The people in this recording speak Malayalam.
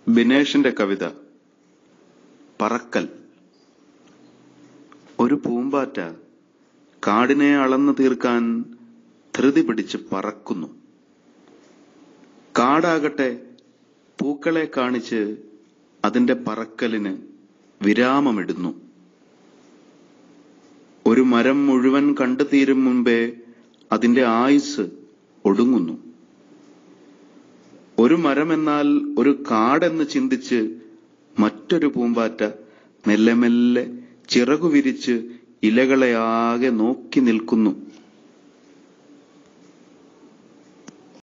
ബിനേഷിന്റെ കവിത പറക്കൽ ഒരു പൂമ്പാറ്റ കാടിനെ അളന്നു തീർക്കാൻ ധൃതി പിടിച്ച് പറക്കുന്നു കാടാകട്ടെ പൂക്കളെ കാണിച്ച് അതിന്റെ പറക്കലിന് വിരാമമിടുന്നു ഒരു മരം മുഴുവൻ കണ്ടു തീരും മുമ്പേ അതിന്റെ ആയുസ് ഒടുങ്ങുന്നു ഒരു മരം എന്നാൽ ഒരു കാടെന്ന് ചിന്തിച്ച് മറ്റൊരു പൂമ്പാറ്റ മെല്ലെ മെല്ലെ ചിറകു വിരിച്ച് ഇലകളെ ആകെ നോക്കി നിൽക്കുന്നു